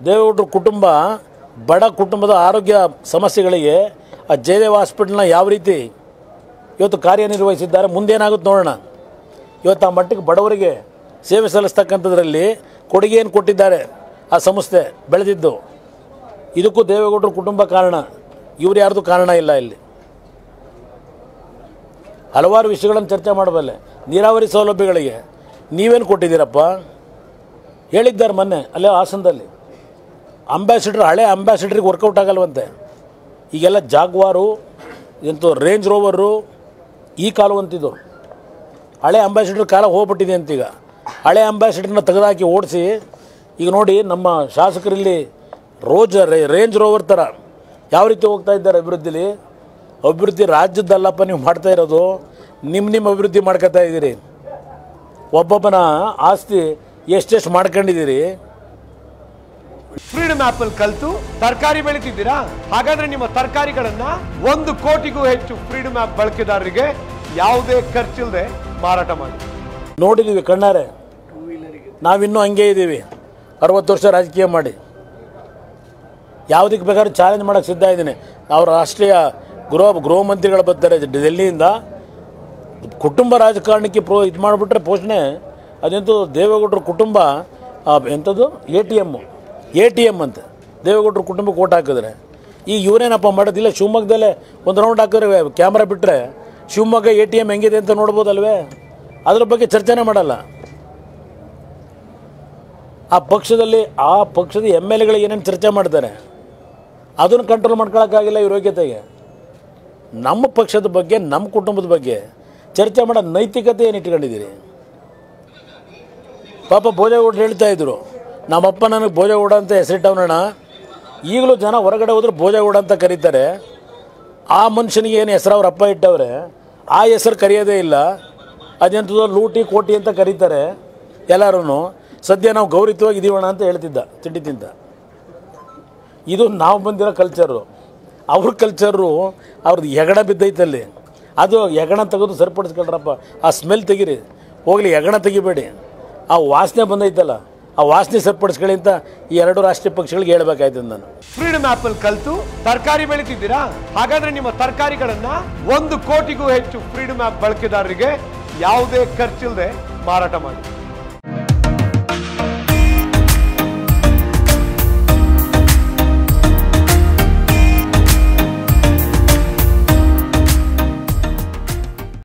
ದೇವೇಗೌಡರ ಕುಟುಂಬ ಬಡ ಕುಟುಂಬದ ಆರೋಗ್ಯ ಸಮಸ್ಯೆಗಳಿಗೆ ಆ ಜಯದೇವ ಹಾಸ್ಪಿಟಲ್ನ ಯಾವ ರೀತಿ ಇವತ್ತು ಕಾರ್ಯನಿರ್ವಹಿಸಿದ್ದಾರೆ ಮುಂದೇನಾಗುತ್ತೆ ನೋಡೋಣ ಇವತ್ತು ಆ ಮಟ್ಟಿಗೆ ಬಡವರಿಗೆ ಸೇವೆ ಸಲ್ಲಿಸ್ತಕ್ಕಂಥದ್ರಲ್ಲಿ ಕೊಡುಗೆಯನ್ನು ಕೊಟ್ಟಿದ್ದಾರೆ ಆ ಸಂಸ್ಥೆ ಬೆಳೆದಿದ್ದು ಇದಕ್ಕೂ ದೇವೇಗೌಡರ ಕುಟುಂಬ ಕಾರಣ ಇವ್ರು ಯಾರ್ದು ಕಾರಣ ಇಲ್ಲ ಇಲ್ಲಿ ಹಲವಾರು ವಿಷಯಗಳನ್ನು ಚರ್ಚೆ ಮಾಡಬಲ್ಲೆ ನೀರಾವರಿ ಸೌಲಭ್ಯಗಳಿಗೆ ನೀವೇನು ಕೊಟ್ಟಿದ್ದೀರಪ್ಪ ಹೇಳಿದ್ದಾರೆ ಮೊನ್ನೆ ಅಲ್ಲೇ ಹಾಸನದಲ್ಲಿ ಅಂಬಾಸಿಡರ್ ಹಳೆ ಅಂಬಾಸಿಡ್ರಿಗೆ ವರ್ಕೌಟ್ ಆಗಲ್ವಂತೆ ಈಗೆಲ್ಲ ಜಾಗ್ವಾರು ಎಂತೂ ರೇಂಜ್ ರೋವರು ಈ ಕಾಲು ಅಂತಿದ್ದು ಹಳೆ ಅಂಬಾಸಿಡರ್ ಕಾಲ ಹೋಗ್ಬಿಟ್ಟಿದೆ ಅಂತೀಗ ಹಳೆ ಅಂಬಾಸಿಡರ್ನ ತೆಗೆದಾಕಿ ಓಡಿಸಿ ಈಗ ನೋಡಿ ನಮ್ಮ ಶಾಸಕರಲ್ಲಿ ರೋಜ್ ರೇ- ರೇಂಜ್ ರೋವರ್ ಥರ ಯಾವ ರೀತಿ ಹೋಗ್ತಾ ಇದ್ದಾರೆ ಅಭಿವೃದ್ಧಿಲಿ ಅಭಿವೃದ್ಧಿ ರಾಜ್ಯದ್ದಲ್ಲಪ್ಪ ನೀವು ಮಾಡ್ತಾ ಇರೋದು ನಿಮ್ಮ ನಿಮ್ಮ ಅಭಿವೃದ್ಧಿ ಮಾಡ್ಕೊತಾ ಇದ್ದೀರಿ ಒಬ್ಬೊಬ್ಬನ ಆಸ್ತಿ ಎಷ್ಟೆಷ್ಟು ಮಾಡ್ಕೊಂಡಿದ್ದೀರಿ ಫ್ರೀಡಮ್ ಆಪ್ ಅಲ್ಲಿ ಕಲ್ತು ತರಕಾರಿ ಬೆಳಿತಿದ್ದೀರಾ ಹಾಗಾದ್ರೆ ನಿಮ್ಮ ತರಕಾರಿಗಳನ್ನ ಒಂದು ಕೋಟಿಗೂ ಹೆಚ್ಚು ಫ್ರೀಡಮ್ ಆಪ್ ಬಳಕೆದಾರರಿಗೆ ಯಾವುದೇ ಖರ್ಚಿಲ್ಲದೆ ಮಾರಾಟ ಮಾಡಿ ನೋಡಿದ್ದೀವಿ ಕಣ್ಣಾರೆ ನಾವಿನ್ನೂ ಹಂಗೆ ಇದ್ದೀವಿ ಅರವತ್ತು ವರ್ಷ ರಾಜಕೀಯ ಮಾಡಿ ಯಾವುದಕ್ಕೆ ಬೇಕಾದ್ರೂ ಚಾಲೆಂಜ್ ಮಾಡೋಕ್ಕೆ ಸಿದ್ಧ ಇದ್ದೀನಿ ಅವ್ರ ರಾಷ್ಟ್ರೀಯ ಗೃಹ ಗೃಹ ಮಂತ್ರಿಗಳು ಬರ್ತಾರೆ ಡೆಲ್ಲಿಯಿಂದ ಕುಟುಂಬ ರಾಜಕಾರಣಕ್ಕೆ ಪ್ರೋ ಇದು ಮಾಡಿಬಿಟ್ರೆ ಪೋಷಣೆ ಅದೆಂತೂ ದೇವೇಗೌಡರ ಕುಟುಂಬ ಆ, ಎಂಥದ್ದು A T M A T M ಅಂತ ದೇವೇಗೌಡರ ಕುಟುಂಬಕ್ಕೆ ಓಟ್ ಹಾಕಿದ್ರೆ ಈಗ ಇವರೇನಪ್ಪ ಮಾಡೋದಿಲ್ಲ ಶಿವಮೊಗ್ಗದಲ್ಲೇ ಒಂದು ರೌಂಡ್ ಹಾಕಿದ್ರೆ ಕ್ಯಾಮ್ರಾ ಬಿಟ್ಟರೆ ಶಿವಮೊಗ್ಗ ಎ ಟಿ ಎಮ್ ಹೆಂಗಿದೆ ಅಂತ ನೋಡ್ಬೋದಲ್ವೇ ಅದ್ರ ಬಗ್ಗೆ ಚರ್ಚೆನೇ ಮಾಡಲ್ಲ ಆ ಪಕ್ಷದಲ್ಲಿ ಆ ಪಕ್ಷದ ಎಮ್ ಎಲ್ ಎಗಳು ಏನೇನು ಚರ್ಚೆ ಮಾಡ್ತಾರೆ ಅದನ್ನು ಕಂಟ್ರೋಲ್ ಮಾಡ್ಕೊಳಕ್ಕಾಗಿಲ್ಲ ಇವ್ರ ಯೋಗ್ಯತೆಗೆ ನಮ್ಮ ಪಕ್ಷದ ಬಗ್ಗೆ ನಮ್ಮ ಕುಟುಂಬದ ಬಗ್ಗೆ ಚರ್ಚೆ ಮಾಡೋ ನೈತಿಕತೆ ಏನು ಇಟ್ಕೊಂಡಿದ್ದೀರಿ ಪಾಪ ಭೋಜೇಗೌಡರು ಹೇಳ್ತಾ ಇದ್ರು ನಮ್ಮಪ್ಪ ನನಗೆ ಭೋಜೇಗೌಡ ಅಂತ ಹೆಸರಿಟ್ಟವನಣ್ಣ ಈಗಲೂ ಜನ ಹೊರಗಡೆ ಹೋದ್ರೆ ಭೋಜೇಗೌಡ ಅಂತ ಕರೀತಾರೆ ಆ ಮನುಷ್ಯನಿಗೆ ಏನು ಹೆಸರು ಅವ್ರ ಅಪ್ಪ ಇಟ್ಟವ್ರೆ ಆ ಹೆಸರು ಕರೆಯೋದೇ ಇಲ್ಲ ಅದೆಂಥದ್ದು ಲೂಟಿ ಕೋಟಿ ಅಂತ ಕರೀತಾರೆ ಎಲ್ಲರೂ ಸದ್ಯ ನಾವು ಗೌರವವಾಗಿ ಇದೀವಣ ಅಂತ ಹೇಳ್ತಿದ್ದ ತಿಂಡಿ ತಿಂತ ಇದು ನಾವು ಬಂದಿರೋ ಕಲ್ಚರು ಅವ್ರ ಕಲ್ಚರು ಅವ್ರದ್ದು ಹೆಗಣ ಬಿದ್ದೈತಲ್ಲಿ ಅದು ಹೆಗಣ ತೆಗೆದು ಸರಿಪಡಿಸ್ಕೊಳ್ರಪ್ಪ ಆ ಸ್ಮೆಲ್ ತೆಗೀರಿ ಹೋಗ್ಲಿ ಹೆಗಣ ತೆಗಿಬೇಡಿ ಆ ವಾಸನೆ ಬಂದೈತಲ್ಲ ಆ ವಾಸನೆ ಸರಿಪಡಿಸ್ಕೊಳ್ಳಿ ಅಂತ ಈ ಎರಡು ರಾಷ್ಟ್ರೀಯ ಪಕ್ಷಗಳಿಗೆ ಹೇಳ್ಬೇಕಾಯ್ತದೆ ನಾನು ಫ್ರೀಡಮ್ ಆಪ್ ಅಲ್ಲಿ ಕಲ್ತು ತರಕಾರಿ ಬೆಳಿತಿದ್ದೀರಾ ಹಾಗಾದ್ರೆ ನಿಮ್ಮ ತರಕಾರಿಗಳನ್ನ ಒಂದು ಕೋಟಿಗೂ ಹೆಚ್ಚು ಫ್ರೀಡಮ್ ಆಪ್ ಬಳಕೆದಾರರಿಗೆ ಯಾವುದೇ ಖರ್ಚಿಲ್ಲದೆ ಮಾರಾಟ ಮಾಡಿ